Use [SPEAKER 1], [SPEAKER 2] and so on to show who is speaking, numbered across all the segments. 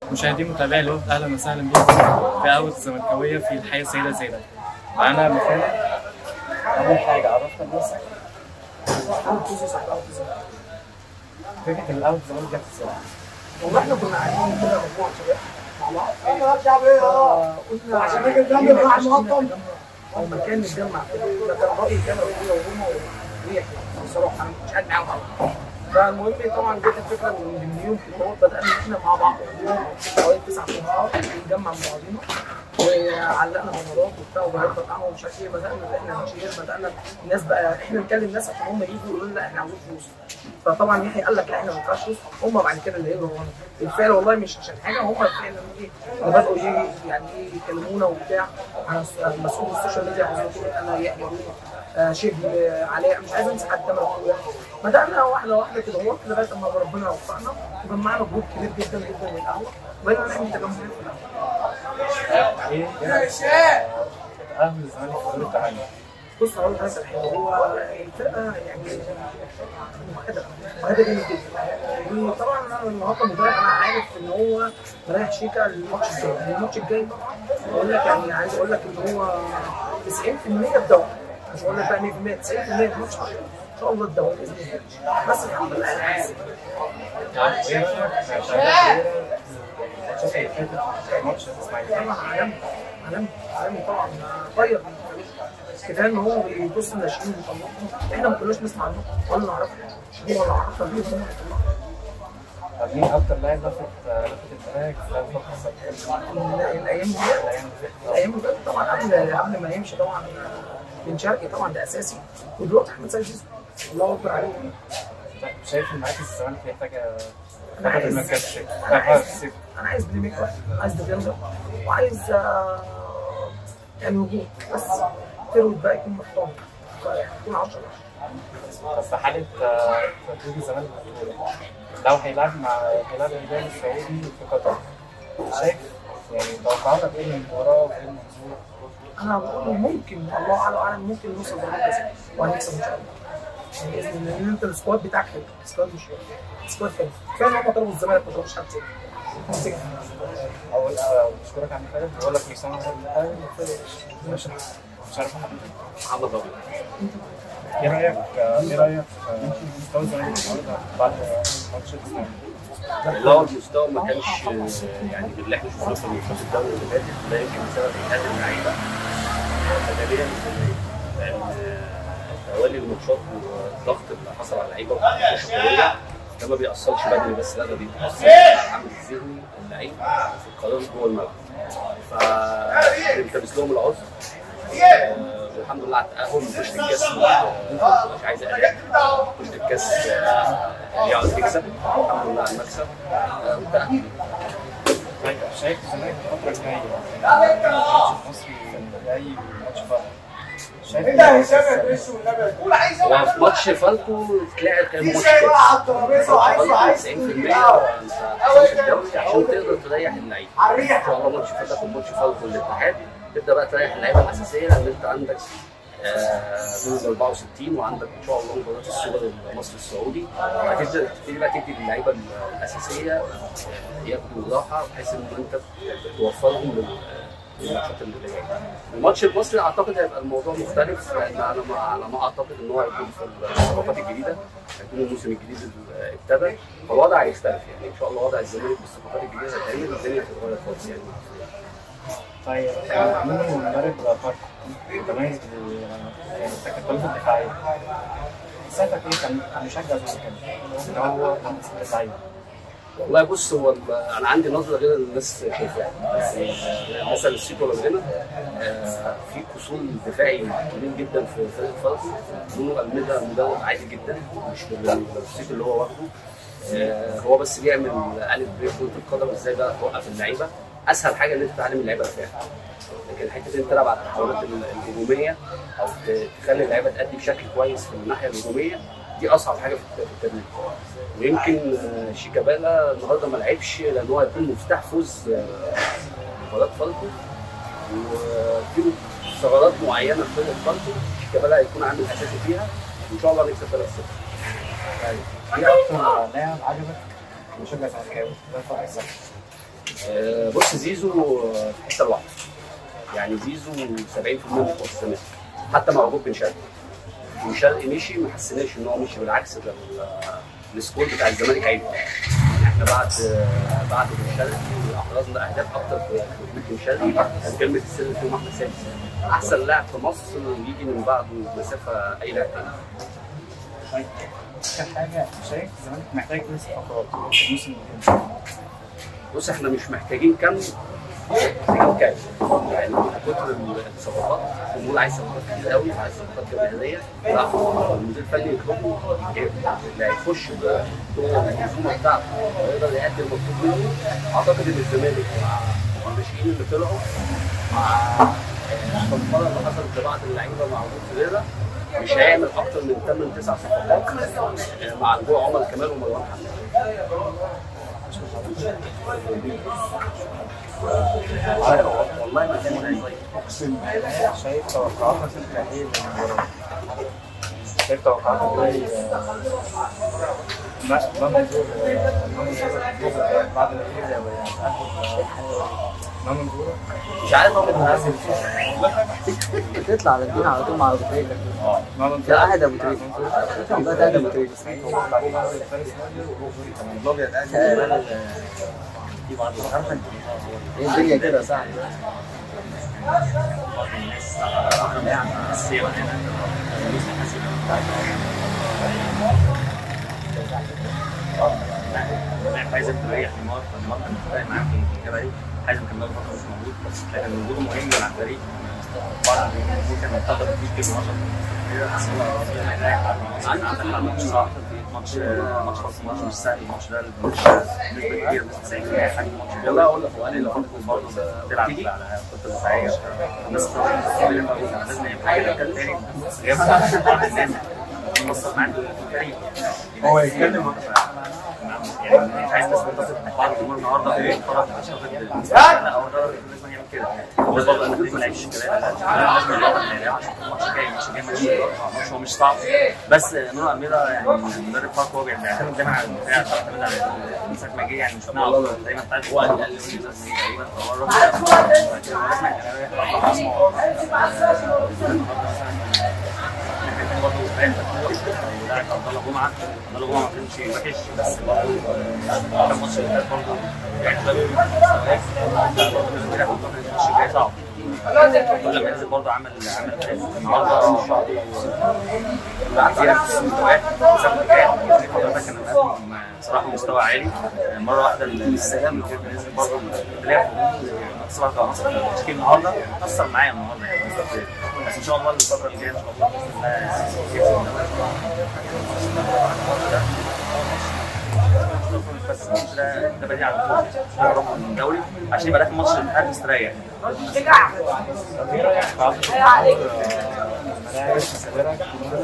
[SPEAKER 1] مشاهدي متابعي الوفد اهلا وسهلا بكم في قهوه الزملكاويه في الحي السيده زينب معانا مكان اول حاجه عرفنا الناس فكره الاول الزمالك جت ازاي؟
[SPEAKER 2] والله احنا كنا قاعدين كده مجموعه شباب مع بعض قلنا عشان الراجل ده راح مقطم او مكان نتجمع فيه ده كان رايي كان ابويا وهما وريح بصراحه انا مش قاعد معاهم قوي فالمهم طبعا جت الفكره من من يوم كده بدانا ان احنا مع بعض حوالي تسع شهور بنتجمع مع بعضينا وعلقنا بنرات وبتاع وبهرب قهوه ومش عارف ايه بدانا ان احنا نشير بدانا الناس بقى احنا نكلم الناس عشان هم يجوا يقولوا لنا لا احنا عاوزين فلوس فطبعا يحيى قال لك لا احنا ما ينفعش فلوس هم بعد كده اللي يقولوا ورانا بالفعل والله مش عشان حاجه هم فعلا ايه اللي بداوا يجي يعني ايه يكلمونا وبتاع انا مسؤول السوشيال ميديا عاوزين تقول انا يحيى آه، شبل آه، علاء مش عايز انسى حد من اخويا بدانا واحده واحده كده هو لغايه اما ربنا وفقنا وجمعنا جروب كبير جدا جدا من القهوه وبقينا نعمل تجمعات في القهوه
[SPEAKER 1] ايه اهل الزمالك في دور التعليم
[SPEAKER 2] بص هقول لك حاجه حلوه هو الفرقه يعني مؤهده مؤهده جامد جدا وطبعا انا النهارده مدرب انا عارف ان هو رايح شيكا الماتش الجاي الماتش الجاي طبعا بقول لك يعني عايز اقول لك ان هو 90% الدوري مش هقول لك بقى 100% 90% الماتش ان شاء الله الدوري باذن الله بس الحمد لله انا عايز
[SPEAKER 1] ايه رايك في الماتشات اللي فاتت ماتش الاسماعيلي
[SPEAKER 2] طبعا عالمي عالمي عالمي طبعا غير كفايه ان هو بيبص الناشئين ويطلعهم احنا ما كناش نسمع عنهم ولا نعرفهم هو اللي عرفنا بيهم هم اللي طلعهم
[SPEAKER 1] طب مين اكتر لاعب لفت لفت انتباهك خلال الفتره السابقه؟
[SPEAKER 2] الايام دي
[SPEAKER 1] الايام اللي فاتت
[SPEAKER 2] الايام اللي فاتت طبعا قبل قبل ما يمشي طبعا بن شرقي طبعا ده اساسي ودلوقتي احمد سيد زيزو الله اكبر عليه
[SPEAKER 1] طيب، شايف ان مركز الزمالك محتاجه
[SPEAKER 2] انا
[SPEAKER 1] فقط
[SPEAKER 2] عايز
[SPEAKER 1] المركز الشيء
[SPEAKER 2] انا عايز انا عايز بلاي ميكر عايز ديفندر وعايز آه، يعني هجوم بس فيرود بقى يكون محترم يعني يكون 10
[SPEAKER 1] بس في حاله آه، تتويج الزمالك بالبطوله لو هيلعب مع هلال الهلال السعودي في قطر شايف يعني توقعاتك ايه من المباراه وايه المنظور؟
[SPEAKER 2] انا بقول ممكن الله اعلم اعلم ممكن نوصل ضربات جزاء وهنكسب ان شاء الله يعني باذن الله لان انت السكواد بتاعك حلو السكواد مش وحش السكواد حلو كفايه ان هم طلبوا الزمالك ما طلبوش حد تاني
[SPEAKER 1] اول آه، بشكرك على المشاركه بقول لك كل سنه وانت مش مش عارف
[SPEAKER 3] محمد ابيض
[SPEAKER 1] ايه رايك آه، ايه رايك في مستوى الزمالك النهارده بعد ماتش الاسماعيلي؟
[SPEAKER 3] اللي هو المستوى ما كانش آه، يعني باللي احنا شفناه في الماتشات الدوري اللي فاتت ده يمكن بسبب اجهاد اللعيبه تدريبيا لان آه، توالي الماتشات والضغط اللي حصل على اللعيبه والماتشات قويه ده ما بيأثرش بدني بس لا ده بيأثر على العامل الذهني اللعيب في القرار جوه الملعب فبنلتبس لهم العذر آه، والحمد لله على التأهل مش الكاس آه، مش عايز أداء مش الكاس آه، اللي يقعد يكسب الحمد لله على المكسب آه، والتأهل
[SPEAKER 1] طيب شايف الزمالك الفتره الجايه يعني ماتش مصري جاي ماتش فرق شايف
[SPEAKER 3] هو في ماتش فالكو تلاقي كان ماتش كويس ماتش فالكو 90% انت هتكسب الدوري عشان تقدر تريح اللعيبه ان شاء الله ماتش فالكو وماتش فالكو الاتحاد تبدا بقى تريح اللعيبه الاساسيه لان انت عندك آه، دور ال 64 وعندك ان شاء الله مباراه السوبر المصري السعودي هتبدا تبتدي بقى تدي للعيبه الاساسيه آه، ياخدوا راحه بحيث ان انت توفرهم لل- للماتشات اللي جايه. الماتش المصري اعتقد هيبقى الموضوع مختلف لان على ما على ما اعتقد ان هو هيكون في الصفقات الجديده هيكون الموسم الجديد اللي ابتدى فالوضع هيختلف يعني ان شاء الله وضع الزمالك بالصفقات الجديده هتعمل الدنيا هتتغير خالص يعني
[SPEAKER 1] طيب آه، مين المدرب فاركو؟ متميز بال يعني التكتلات الدفاعيه ساعتك ايه كان كمشجع زي كده ان هو كان مسؤول اللعيبه
[SPEAKER 3] والله بص هو ال- انا عندي نظره غير اللي الناس شايفاها يعني مثلا السيكو لو هنا آه، في قصور دفاعي كبير جدا في فريق فاركو نونو الميدا مدرب عادي جدا مش بالسيكو اللي هو واخده آه، هو بس بيعمل الف ب كره القدم ازاي بقى توقف اللعيبه اسهل حاجه ان انت تعلم اللعيبه دفاع لكن حته ان انت تلعب على التحولات ال- الهجوميه او ت- تخلي اللعيبه تأدي بشكل كويس في الناحيه الهجوميه دي اصعب حاجه في الت- في التدريب ويمكن آه، شيكابالا النهارده ما لعبش لان هو هيكون مفتاح فوز آه، مباراه فالكو وفي ثغرات معينه في فرقه فالكو شيكابالا هيكون عامل اساسي فيها وان شاء الله هنكسب 3-0
[SPEAKER 1] طيب ايه اكتر لاعب عجبك مشجع زملكاوي ده فرق الزمالك
[SPEAKER 3] آه، بص زيزو آه، في حته لوحده يعني زيزو 70% من فرص الزمالك حتى مع وجود بن شرقي بن شرقي مشي ما حسيناش ان هو مشي بالعكس ده ال- السكور بتاع الزمالك عالي يعني احنا بعد آه، بعد بن شرقي احرزنا اهداف اكتر في في وجود بن شرقي كان كلمه السر فيهم احمد سادس احسن لاعب في مصر يجي من بعده مسافه اي لاعب تاني
[SPEAKER 1] طيب اخر حاجه شايف الزمالك محتاج ايه صفقات الموسم الجاي
[SPEAKER 3] بص احنا مش محتاجين كم محتاجين كام يعني من كتر الصفقات الجمهور عايز صفقات كتير قوي عايز صفقات جماهيريه لا المدير الفني يطلبه يجيب. اللي هيخش بالمنظومه بتاعته ويقدر يأدي المطلوب منه اعتقد ان الزمالك مع مع الناشئين اللي طلعوا مع الصفقات اللي حصلت لبعض اللعيبه مع وجود فيريرا مش هيعمل اكتر من 8 9 صفقات مع رجوع عمر كمال ومروان حمدي والله ما كان زي
[SPEAKER 1] اقسم بالله شايف توقعاتك انت ايه للمباراه شايف توقعاتك ايه ما ما منظور ما منظور بعد الاخير ما منظور
[SPEAKER 3] مش عارف هو متنازل
[SPEAKER 2] بتطلع على الدين على طول مع ابو تريكه
[SPEAKER 1] ما منظور
[SPEAKER 2] لا احد ابو تريكه لا ده ابو تريكه هي الدنيا كده صح
[SPEAKER 4] حازم تريح نيمار فنيمار كان مختلف معاه في الكده دي حازم كان بقاله فتره مش موجود لكن وجوده مهم مع الفريق بعض الجمهور كان منتظر فيه كتير من ماتش صعب ماتش ماتش خاص ماتش مش سهل الماتش ده الماتش بنسبه كبيره بنسبه 90% حاجه الماتش
[SPEAKER 3] والله اقول لك وقال
[SPEAKER 4] اللي
[SPEAKER 3] لي
[SPEAKER 4] فضل برضه بتلعب على خطه دفاعيه الناس لازم يبقى حاجه تاني غير بعض الناس بتوصل معاك الفريق هو يتكلم يعني مش عايز بس تتصل بعض الامور النهارده في الفرق اعتقد لا هو ده لازم يعمل كده بس برضه انا ما لعبش الكلام لازم يلعب عشان الماتش الجاي الماتش الجاي ماتش هو مش صعب بس نور اميره يعني مدرب فارك هو بيعتمد دايما على الدفاع بيعتمد على من ساعه ما جه يعني شفناه دايما بتاعت هو قال لي تقريبا فهو الراجل ده لازم برضه لاعب عبد الله جمعه عبد الله جمعه ما كانش وحش بس برضه كان ماتش اللي فات برضه يعني شويه من المستويات برضه كده الماتش الجاي صعب كل ما ينزل برضه عمل عمل فاز النهارده كتير في المستويات بسبب الجاي ده كان مقدم صراحه مستوى عالي مره واحده السلام كده نزل برضه تلاقي صراحه عناصر في التشكيل النهارده اثر معايا النهارده يعني بس ان شاء الله الفتره الجايه ان شاء الله باذن الله بس الماتش ده ده بديع على طول ده رقم الدوري عشان يبقى ده الماتش الاتحاد مستريح
[SPEAKER 1] ايه رايك في عبد الملاعب الصغيره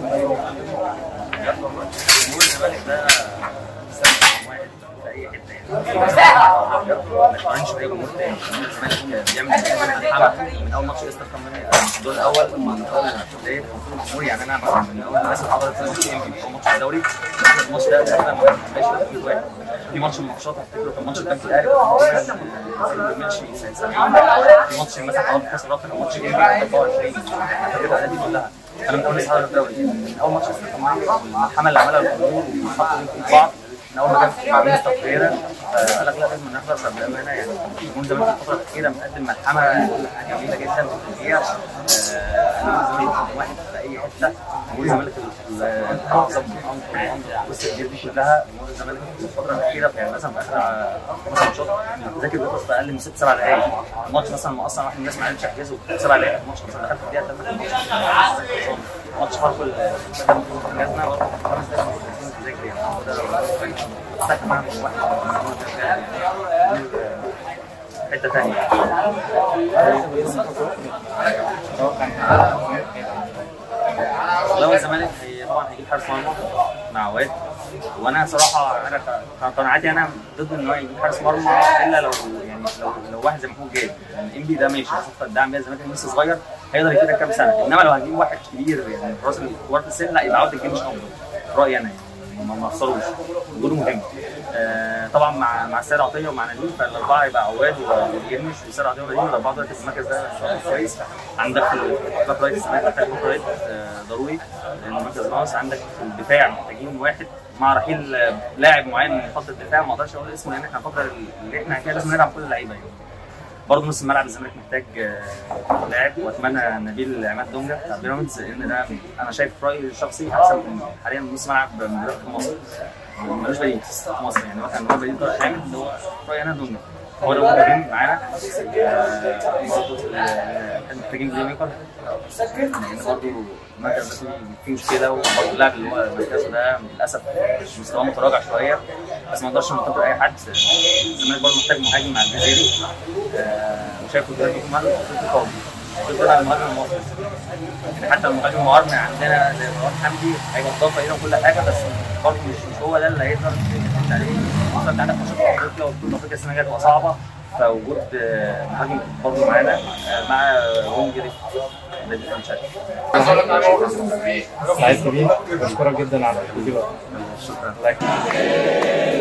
[SPEAKER 4] جمهور الزمالك ده سبب واحد في اي حته يعني ما يقارنش باي جمهور تاني الزمالك بيعمل حاجه من اول ماتش لسه كمان الدور الاول لما نقارن بدايه الجمهور يعني انا مثلا من اول الناس اللي حضرت ماتش ام بي ماتش الدوري الماتش ده تقريبا ما كانش فيه واحد في ماتش من الماتشات افتكره كان ماتش البنك الاهلي ما كانش في ماتش مثلا حضرت كاس الرابطه كان ماتش ام بي 24 كده دي كلها انا من اول الناس حضرت الدوري من اول ماتش لسه كمان الحمله اللي عملها الجمهور وحطوا في بعض من اول ما جاب مع مستر فريرا قال لك لا لازم نحضر طب بامانه يعني جمهور الزمالك الفتره الاخيره مقدم ملحمه جميله جدا في الجمهوريه الزمالك واحد في اي حته جمهور الزمالك الاعظم بص الجيل دي كلها جمهور الزمالك في الفتره الاخيره يعني مثلا في اخر مثلا ماتشات ذاكر بيخلص في اقل من ست سبع دقائق الماتش مثلا ما اصلا واحد من الناس ما عرفش يحجزه سبع دقائق الماتش مثلا دخل في الدقيقه 8 ماتش فاركو اللي حجزنا برضه خمس دقائق تذاكر يعني هو ده استكمل معاه واحد حته ثانيه لو الزمالك هي طبعا هيجيب حارس مرمى مع واد وانا صراحه انا كان قناعتي انا ضد ان هو يجيب حارس مرمى الا لو يعني لو لو واحد زي محمود جاد ام بي ده ماشي صفقه الدعم بيها الزمالك لسه صغير هيقدر يفيدك كام سنه انما لو هنجيب واحد كبير يعني راس الكبار في السن لا يبقى عوده الجيم مش افضل رايي انا يعني ما ما اخسروش وجوده مهم آه، طبعا مع مع السيد عطيه ومع نديم فالاربعه يبقى عواد وجرمش والسيد عطيه ونديم الاربعه دلوقتي في المركز ده شغال كويس عندك في الباك رايت الزمالك محتاج باك رايت آه، ضروري لان المركز ناقص عندك في الدفاع محتاجين واحد مع رحيل آه، لاعب معين من خط الدفاع ما اقدرش اقول اسمه لان احنا الفتره اللي احنا فيها لازم نلعب كل اللعيبه يعني برضه نص الملعب الزمالك محتاج آه، لاعب واتمنى نبيل عماد دونجا بتاع بيراميدز لان ده انا شايف في رايي الشخصي احسن من حاليا من نص ملعب من دلوقتي في مصر ملوش بديل في مصر يعني هو كان هو بديل طارق حامد اللي هو في رايي انا دونجا هو ده موجودين معانا آه، برضه آه، كان محتاجين بلاي ميكر لان برضه المركز ده فيه- فيه مشكله وبرضه اللاعب اللي هو مركزه ده للاسف مستواه متراجع شويه بس ما نقدرش ننتقد اي حد الزمالك برضه محتاج مهاجم مع الجزيري آه، وشايفه دلوقتي في مهاجم افريقي قوي غير كده المهاجم المصري يعني حتى المهاجم المعارض عندنا زي مروان حمدي هيبقى اضافه هنا وكل حاجه بس برضه مش مش هو ده اللي هيقدر يعتمد عليه خصوصا انت عندك ماتشات في افريقيا وبطوله افريقيا السنه الجايه هتبقى صعبه فوجود آه، مهاجم برضه معانا آه، مع وينجر نادي الفرنسي
[SPEAKER 1] سعيد كبير بشكرك جدا على الفيديو
[SPEAKER 4] شكرا
[SPEAKER 1] الله يكرمك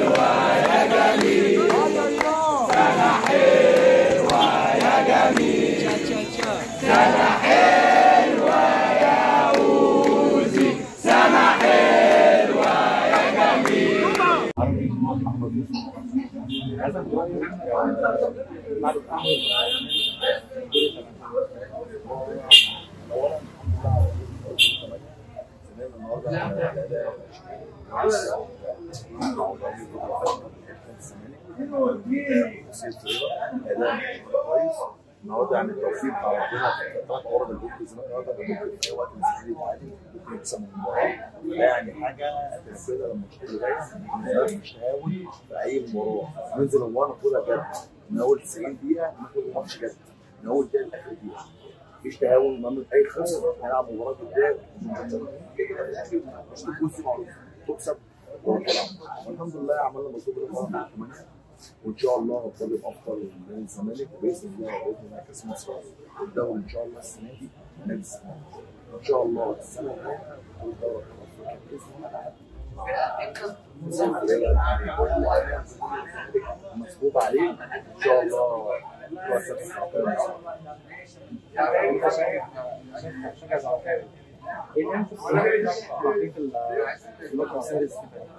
[SPEAKER 5] كويس النهارده يعني التوفيق بتاع ربنا في ثلاث عروض اللي ممكن الزمالك النهارده ممكن في اي وقت الزمالك يتعادل ممكن يكسب من المباراه ده يعني حاجه تنفذها لما الماتشات اللي جايه الزمالك مش هاول في اي مباراه ننزل المباراه ناخدها جد من اول 90 دقيقه ناخد الماتش جد من اول دقيقه لاخر دقيقه مفيش تهاون امام اي خصم هنلعب مباراه قدام كده كده في الاخر مش تكون في معروف تكسب وتلعب والحمد لله عملنا مطلوب الامارات مع 8 وان شاء الله هنقدم افضل من الزمالك باذن الله باذن الله كاس مصر والدوري ان شاء الله السنه دي نادي الزمالك ان شاء الله السنه الجايه والدوري مظبوط عليه ان شاء الله توسع
[SPEAKER 1] انت شايف شايف شجع زملكاوي ايه اللي انت في اللقب السادس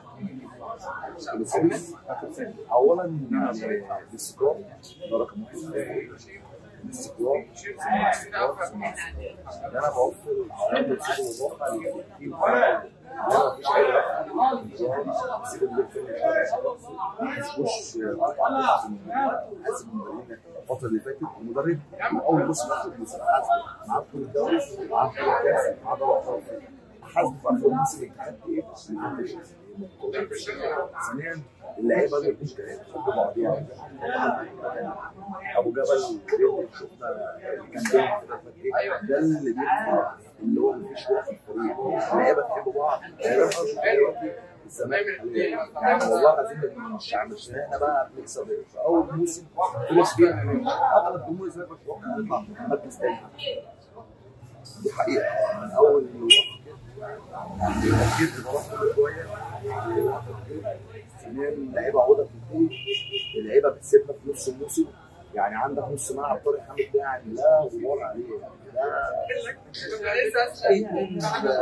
[SPEAKER 1] كده؟
[SPEAKER 5] اولا يعني الاستقرار ده رقم واحد الاستقرار ثم الاستقرار ثم الاستقرار انا بوفر علامه السوق الواقع للتيم لا مفيش اي رقم سيب اللي في ما حسبوش حاسب المدربين الفتره اللي فاتت المدرب من اول موسم اخر موسم حاسب معاه بطوله الدوري معاه بطوله الكاس معاه دوري ابطال حاسب في اخر موسم الاتحاد ايه؟ ثانيا اللعيبه ما بتجيش تحب بعضيها ابو جبل اللي شفنا اللي كان بيلعب في الفترة ايه ده اللي بيبقى اللي هو مفيش روح في الفريق اللعيبه تحب بعض اللعيبه ارجو دلوقتي الزمالك حاليا يعني والله العظيم مش مش احنا بقى بنكسب في اول موسم في ناس كتير اغلب جمهور الزمالك متوقع نطلع مركز تاني دي حقيقه من اول التفكير في المباراه كل شويه ثانيا اللعيبه عوده بتنتهي اللعيبه بتسيبنا في نص الموسم يعني عندك نص ملعب طارق حامد ده يعني لا غبار عليه يعني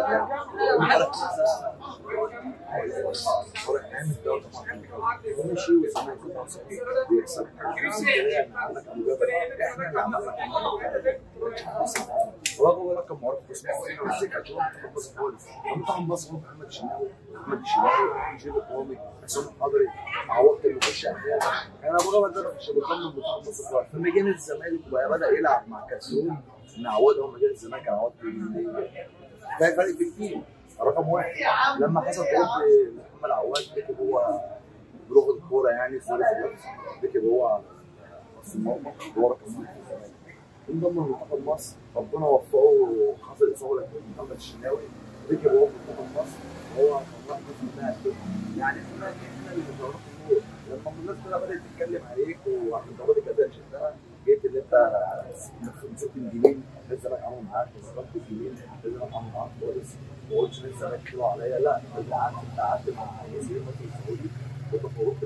[SPEAKER 5] ده طارق حامد ده هو ماشي والزمالك بيكسب يعني عندك ابو جبل احنا اللي عملنا رغم رقم معروف بس منتخب مصر خالص منتخب مصر هو محمد الشناوي محمد الشناوي جيل القومي حسام الحضري عوضت اللي بيخش احيانا انا ابو جبل ده مش بيكمل منتخب مصر خالص لما جه نادي الزمالك وبقى بدا يلعب مع كاسيون ان عوضهم جه الزمالك انا عوضت ده فرق كبير رقم واحد لما حصل طرد محمد عواد ركب هو بلغه الكوره يعني في ركب هو في المرمى هو رقم واحد في الزمالك انضم لمنتخب مصر ربنا وفقه حصل اصابه لمحمد الشناوي ركب هو في منتخب مصر وهو كان واحد من اللاعب يعني احنا احنا اللي بنعرف النور لما الناس كلها بدات تتكلم عليك وعشان ضربات الجزاء اللي شفتها جيت اللي انت مسكت الجميل الزمالك عملوا معاك وصرفت الجميل الزمالك عملوا معاك خالص ما قلتش ان الزمالك كيلو عليا لا بالعكس انت قعدت مع وزير مصر السعودي وتفوقت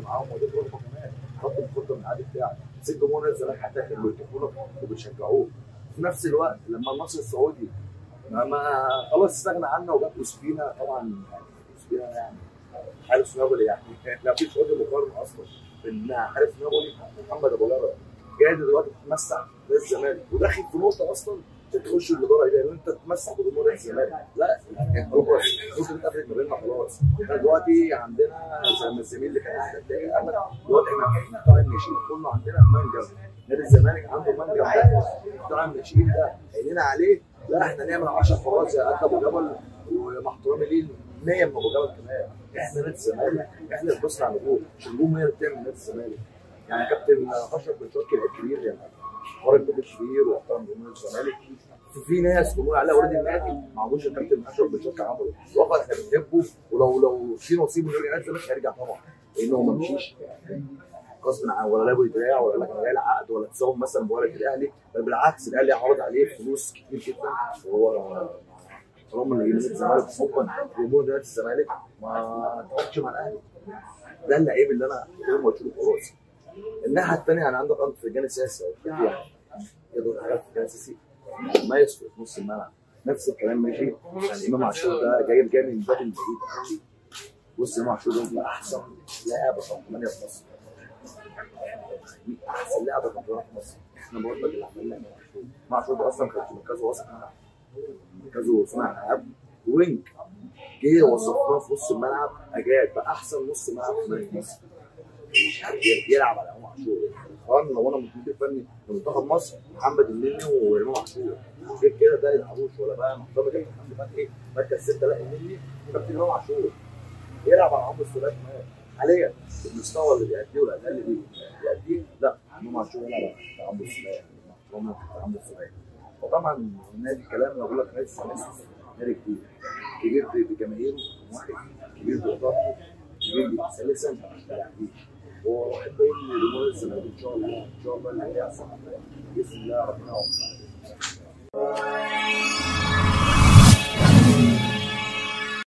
[SPEAKER 5] معاهم ودي رغبه كمان خط الفرقه من العادي بتاعك بس الجمهور نادي الزمالك حتى كانوا بيتقوا وبيشجعوه في نفس الوقت لما النصر السعودي ما, ما خلاص استغنى عنا وجاب يوسفينا طبعا يعني يوسفينا يعني حارس نابولي يعني لا فيش وجه مقارنه اصلا بان حارس نابولي محمد ابو جرة جاي دلوقتي تتمسح نادي الزمالك وداخل في نقطه اصلا عشان تخش الاداره دي ان انت تتمسح بجمهور نادي الزمالك لا هو النقطه دي اتقفلت ما بيننا خلاص احنا دلوقتي عندنا زي ما الزميل اللي كان قاعد قبل كده قال لك دلوقتي احنا قطاع الناشئين كله عندنا منجم نادي الزمالك عنده منجم ده قطاع الناشئين ده عينينا عليه لا احنا نعمل 10 حراس زي قد ابو جبل ومع احترامي ليه 100 من ابو جبل كمان احنا نادي الزمالك احنا اللي بنبص على النجوم مش النجوم هي اللي بتعمل نادي الزمالك يعني كابتن اشرف بن شرقي لعيب كبير يعني خارج كبير كبير واحترم جمهور الزمالك في, في ناس بيقولوا عليها ولاد النادي ما عملوش الكابتن اشرف بن شرقي عمله واخر احنا بنحبه ولو لو في نصيب انه يرجع نادي الزمالك هيرجع طبعا لانه ما مشيش غصب عن ولا لابو دراع ولا كان جاي عقد ولا تساوم مثلا بورقه الاهلي بل بالعكس الاهلي عرض عليه فلوس كتير جدا وهو طالما اللي نادي الزمالك حبا جمهور نادي الزمالك ما تقعدش مع الاهلي ده اللعيب اللي انا يوم قلت له خلاص الناحيه الثانيه يعني عندك انت في الجانب السياسي يعني يقدر حاجات في الجانب السياسي مميز في نص الملعب نفس الكلام ماشي يعني امام عاشور ده جايب جاي من باب بعيد قوي بص امام عاشور ده احسن لاعب رقم 8 في مصر احسن لاعب رقم 8 في مصر احنا بقول لك اللي عملنا امام عاشور امام عاشور ده اصلا كان في مركزه وسط ملعب مركزه صناع العاب وينج جه وصفناه في نص الملعب اجاد بقى احسن نص ملعب في مدينه مصر يلعب على امام عاشور قارن لو انا مدير فني لمنتخب مصر محمد النني وامام عاشور غير كده ده يلعبوش ولا بقى محترم كابتن حمدي فتحي مركز سته لا النني كابتن امام عاشور يلعب على عمرو السوليه كمان حاليا المستوى اللي بيأديه والاداء اللي بيأديه لا امام عاشور يلعب على عمرو السوليه محترم عمرو السوليه وطبعا نادي الكلام اللي بقول لك نادي الزمالك نادي كبير كبير بجماهيره واحد كبير بإدارته كبير ثالثا بلاعبيه واحب اقول لجمهور الزمالك ان شاء الله ان شاء الله اللي هيحصل باذن الله ربنا يوفقنا